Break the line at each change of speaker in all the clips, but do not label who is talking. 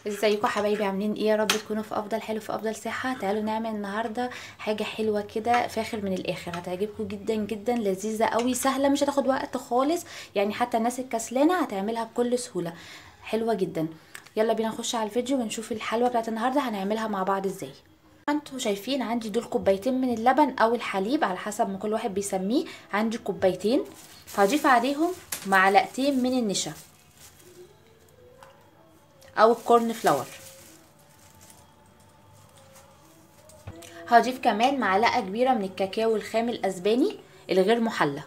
ازيكم حبايبي عاملين ايه يا رب تكونوا في افضل حلو في افضل صحه تعالوا نعمل النهارده حاجه حلوه كده فاخر من الاخر هتعجبكم جدا جدا لذيذه قوي سهله مش هتاخد وقت خالص يعني حتى الناس الكسلانه هتعملها بكل سهوله حلوه جدا يلا بينا نخش على الفيديو ونشوف الحلوه بتاعت النهارده هنعملها مع بعض ازاي انتوا شايفين عندي دول كوبايتين من اللبن او الحليب على حسب ما كل واحد بيسميه عندي كوبايتين هضيف عليهم معلقتين من النشا او الكورن فلاور هضيف كمان معلقه كبيره من الكاكاو الخام الاسباني الغير محلى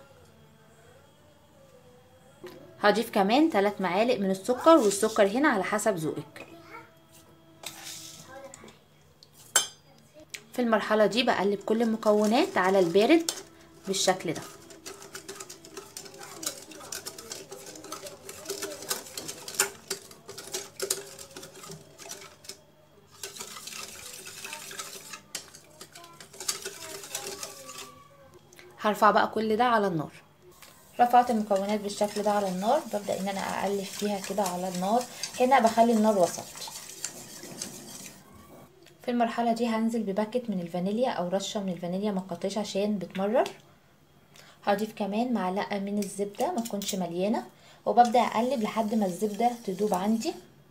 هضيف كمان 3 معالق من السكر والسكر هنا على حسب ذوقك في المرحله دي بقلب كل المكونات على البارد بالشكل ده هرفع بقى كل ده على النار رفعت المكونات بالشكل ده على النار ببدأ ان انا اقلب فيها كده على النار هنا بخلي النار وسط في المرحلة دي هنزل بباكت من الفانيليا او رشة من الفانيليا ما تقطعش عشان بتمرر هضيف كمان معلقة من الزبدة ما تكونش مليانة وببدأ اقلب لحد ما الزبدة تدوب عندي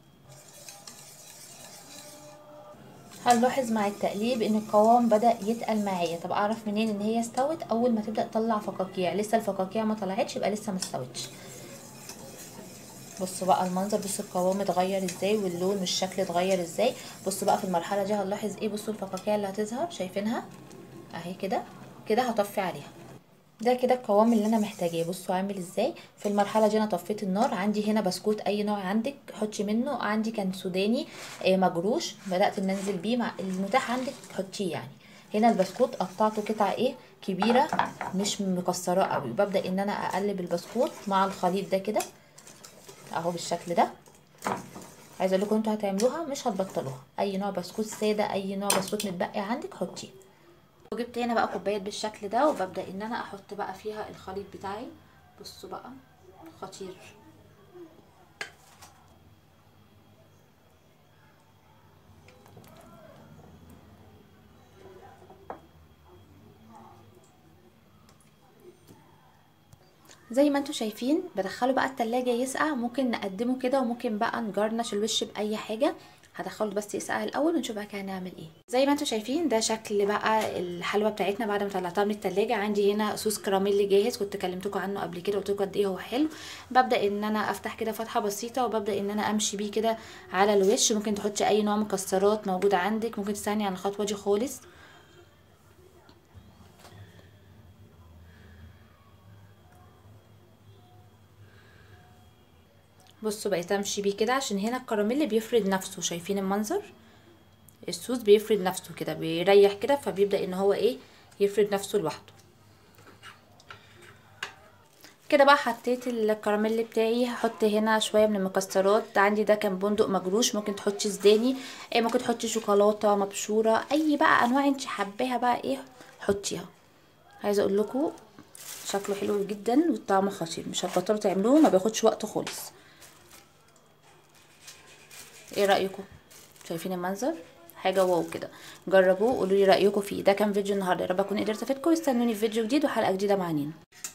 هنلاحظ مع التقليب ان القوام بدا يتقل معايا طب اعرف منين ان هي استوت اول ما تبدا تطلع فقاقيع لسه الفقاقيع ما طلعتش يبقى لسه ما استوتش بصوا بقى المنظر بصوا القوام اتغير ازاي واللون والشكل اتغير ازاي بصوا بقى في المرحله دي هنلاحظ ايه بصوا الفقاقيع اللي هتظهر شايفينها اهي كده كده هطفي عليها ده كده القوام اللي انا محتاجاه بصوا عامل ازاي في المرحله دي انا طفيت النار عندي هنا بسكوت اي نوع عندك حطي منه عندي كان سوداني مجروش بدات ان انزل بيه مع المتاح عندك حطيه يعني هنا البسكوت قطعته قطع ايه كبيره مش مكسراه قوي ببدا ان انا اقلب البسكوت مع الخليط ده كده اهو بالشكل ده عايزه اقول لكم انتوا هتعملوها مش هتبطلوها اي نوع بسكوت ساده اي نوع بسكوت متبقي عندك حطيه وجبت هنا بقى كوبايات بالشكل ده وببدا ان انا احط بقى فيها الخليط بتاعي بصوا بقى خطير زي ما انتم شايفين بدخله بقى التلاجة يسقع ممكن نقدمه كده وممكن بقى نجرنش الوش باي حاجه هدخله بس يسقع الاول ونشوف بقى هنعمل ايه زي ما انتم شايفين ده شكل بقى الحلوه بتاعتنا بعد ما طلعتها من التلاجة عندي هنا صوص كراميل جاهز كنت كلمتكم عنه قبل كده قلت لكم قد ايه هو حلو ببدا ان انا افتح كده فتحه بسيطه وببدا ان انا امشي بيه كده على الوش ممكن تحطي اي نوع مكسرات موجوده عندك ممكن تستغني عن الخطوه دي خالص بصوا بقيت امشي بيه كده عشان هنا الكراميل بيفرد نفسه شايفين المنظر الصوص بيفرد نفسه كده بيريح كده فبيبدا ان هو ايه يفرد نفسه لوحده كده بقى حطيت الكراميل بتاعي هحط هنا شويه من المكسرات عندي ده كان بندق مجروش ممكن تحطي سوداني ايه ممكن تحطي شوكولاته مبشوره اي بقى انواع انت حباها بقى ايه حطيها عايزه اقول لكم شكله حلو جدا والطعم خطير مش هتبطلوا تعملوه ما بياخدش وقت خالص ايه رايكم شايفين المنظر حاجه واو كده جربوه قولوا لي رايكم فيه ده كان فيديو النهارده يا رب اكون قدرت افيدكم واستنوني في فيديو جديد وحلقه جديده مع نينا